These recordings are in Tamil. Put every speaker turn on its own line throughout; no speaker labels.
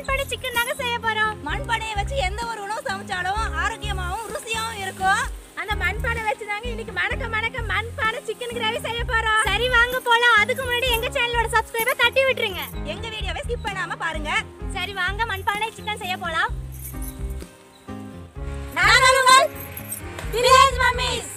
மண்பானை சிக்கன் தாங்க செய்ய போறோம்
மண்பானையை வச்சு எந்த ஒரு உணவு சமைச்சாலும் ஆரோக்கியமாகவும் ருசியாகவும் இருக்கும்
அந்த மண்பானை வச்சு தாங்க இன்னைக்கு மணக்க மணக்க மண்பானை சிக்கன் கிரேவி செய்ய போறோம் சரி வாங்க போலாம் அதுக்கு முன்னாடி எங்க சேனலோட சப்ஸ்கிரைபர் தட்டி விட்டுருங்க
எங்க வீடியோவை ஸ்கிப் பண்ணாம பாருங்க
சரி வாங்க மண்பானை சிக்கன் செய்ய போலாம்
நாங்கள் உங்கள் வில்லேஜ் மம்மிஸ்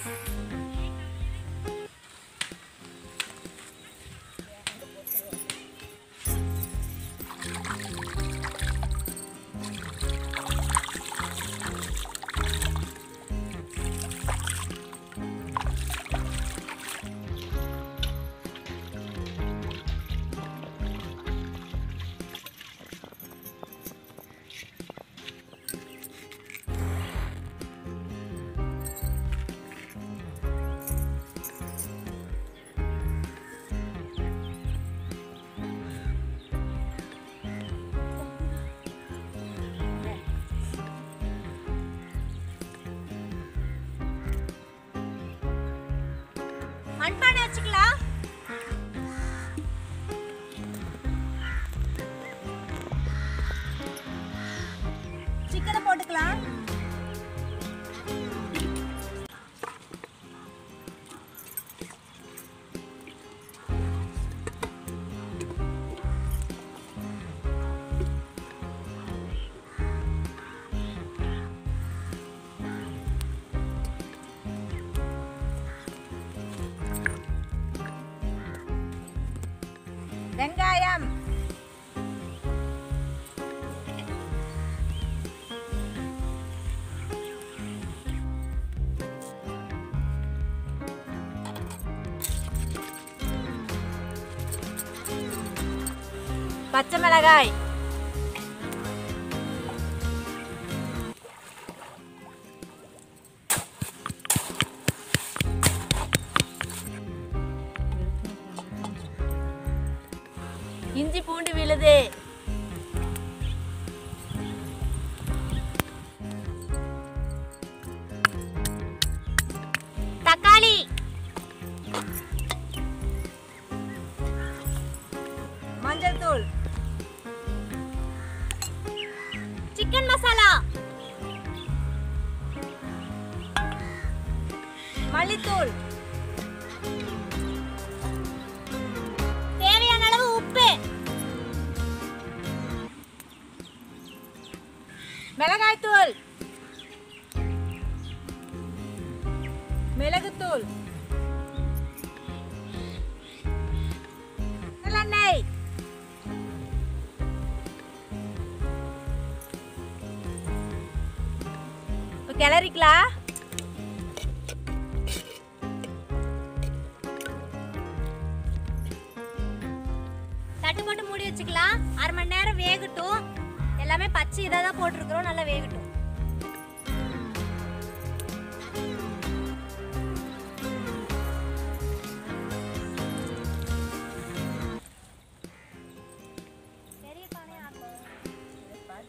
மண்பானை வச்சுக்கலாம்
சிக்கனை போட்டுக்கலாம் வெங்காயம் பச்சை மிளகாய் இஞ்சி பூண்டு விழுது
தக்காளி
மஞ்சள் தூள்
சிக்கன் மசாலா
மல்லித்தூள்
தேவையான அளவு உப்பு
மிளகாய்த்தூள் மிளகுத்தூள் நல்லெண்ணெய் இப்ப கிளறிக்கலாம்
தட்டு போட்டு மூடி வச்சுக்கலாம் அரை மணி நேரம் வேகட்டும் எல்லாமே பச்சை இதாக தான் போட்டிருக்கிறோம் நல்லா வேகட்டும் பெரிய பானையா ஆக்கும்.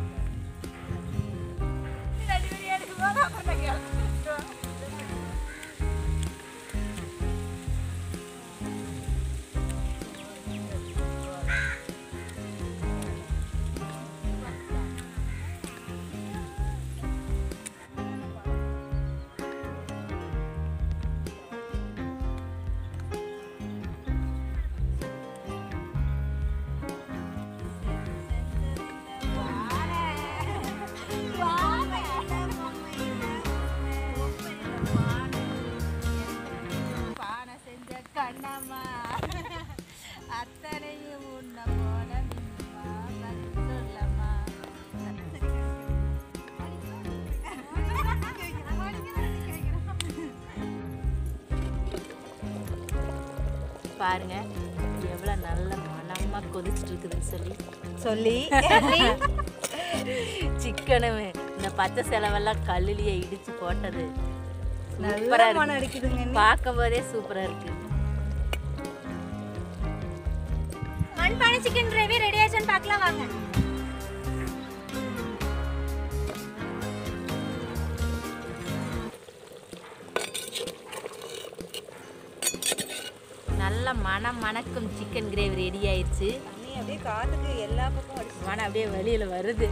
பானை செஞ்ச கண்ணம்மா அத்தனையும் உன்ன போல மின்னுமா பதில் சொல்லம்மா
பாருங்க எவ்வளோ நல்ல மனமாக கொதிச்சுட்டு இருக்குதுன்னு சொல்லி
சொல்லி
சிக்கனு இந்த பச்சை செலவெல்லாம் கல்லுலயே இடிச்சு போட்டது
நல்ல
சூப்பரா
மனம்
இருக்கு
அடிக்குதுங்க அண்ணி.
பார்க்கும் போதே சூப்பரா இருக்கு
மண்பானை சிக்கன் கிரேவி ரெடி ஆச்சுன்னு பார்க்கலாம் வாங்க
நல்ல மனம் மணக்கும் சிக்கன் கிரேவி ரெடி ஆயிடுச்சு
தண்ணி அப்படியே காத்துக்கு எல்லா பக்கம் அடிச்சு
மனம் அப்படியே வெளியில வருது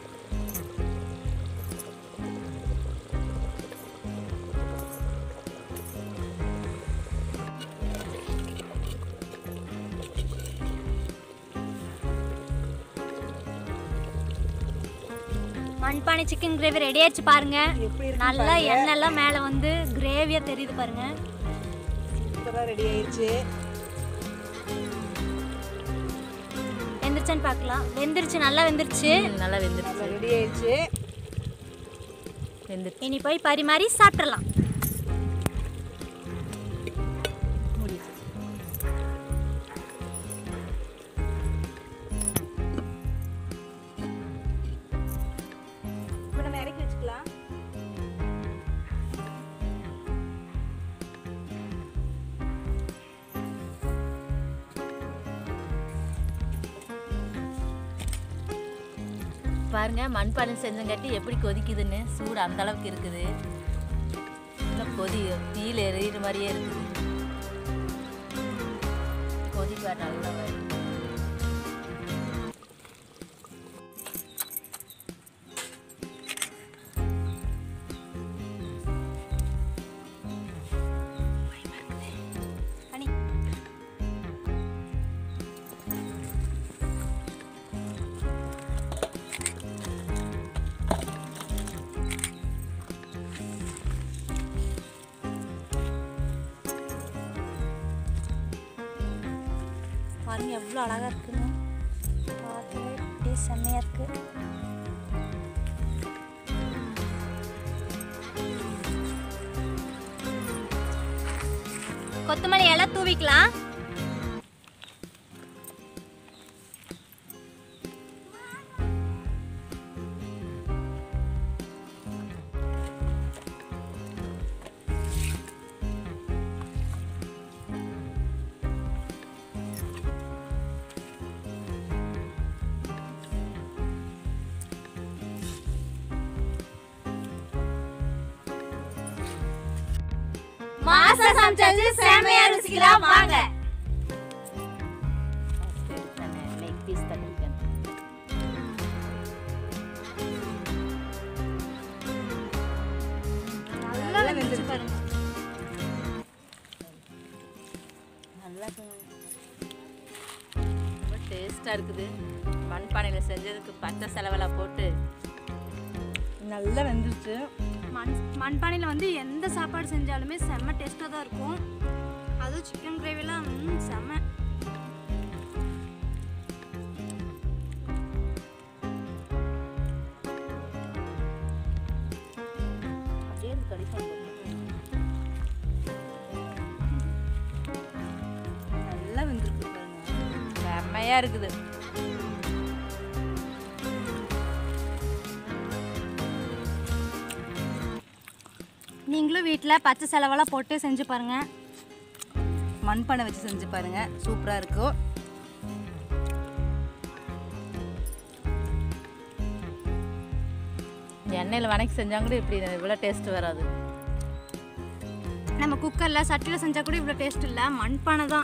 மண்பானை சிக்கன் கிரேவி ரெடி ஆயிடுச்சு பாருங்க
எப்படி இருக்கு
நல்லா எண்ணெய் எல்லாம் மேல வந்து கிரேவியா தெரியுது பாருங்க
சூப்பராக ரெடி ஆயிடுச்சு
வெந்துருச்சான்னு பார்க்கலாம் வெந்துருச்சு நல்லா வெந்துருச்சு
நல்லா வெந்துருச்சு
ரெடி ஆயிடுச்சு
வெந்துருச்சு
இனி போய் பரிமாறி சாப்பிடலாம்
இப்போ நம்ம இறக்கி வச்சுக்கலாம்
பாருங்க மண்பானை செஞ்சங்காட்டி எப்படி கொதிக்குதுன்னு சூடு அந்த அளவுக்கு இருக்குது இன்னும் கொதி தீயில எரியிற மாதிரியே இருக்குது கொதிப்பா நல்லா வருது
அனி பாருங்க எவ்வளோ அழகா இருக்குங்க பார்க்கவே அப்படியே செம்மையா இருக்கு கொத்தமல்லி இலை தூவிக்கலாம் மாசம் சமைச்சது செம்மையா ருசிக்கலாம் வாங்க
லெக் பீஸ் தட்டிருக்கேன்
நல்லா வெந்துருச்சு பாருங்க
நல்லா ரொம்ப டேஸ்ட்டாக இருக்குது மண்பானையில் செஞ்சதுக்கு பச்சை செலவெல்லாம் போட்டு
நல்லா வெந்துருச்சு
மண் மண்பானையில் வந்து எந்த சாப்பாடு செஞ்சாலுமே செம்ம டேஸ்ட்டாக தான் இருக்கும் அதுவும் சிக்கன் கிரேவிலாம் ம், செம்ம
அப்படியே இந்த கடிசம்
நல்லா வெந்திருக்கு பாருங்க
செம்மையாக இருக்குது
நீங்களும் வீட்டில் பச்சை செலவெல்லாம் போட்டு செஞ்சு பாருங்க
மண்பானை வச்சு செஞ்சு பாருங்க சூப்பராக இருக்கும்
எண்ணெயில் வணக்கி செஞ்சால் கூட இப்படி இவ்வளோ டேஸ்ட் வராது
நம்ம குக்கரில் சட்டியில் செஞ்சால் கூட இவ்வளோ டேஸ்ட் இல்லை மண்பானை தான்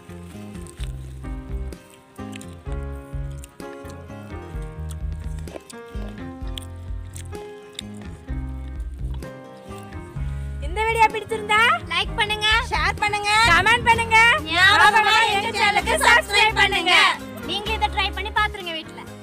இந்த வீடியோ பிடிச்சிருந்தா
லைக் பண்ணுங்க
ஷேர் பண்ணுங்க
கமெண்ட் பண்ணுங்க
ஞாபகமா எங்க சேனலுக்கு subscribe பண்ணுங்க.
நீங்களும் இதை ட்ரை பண்ணி பார்த்துருங்க வீட்டில்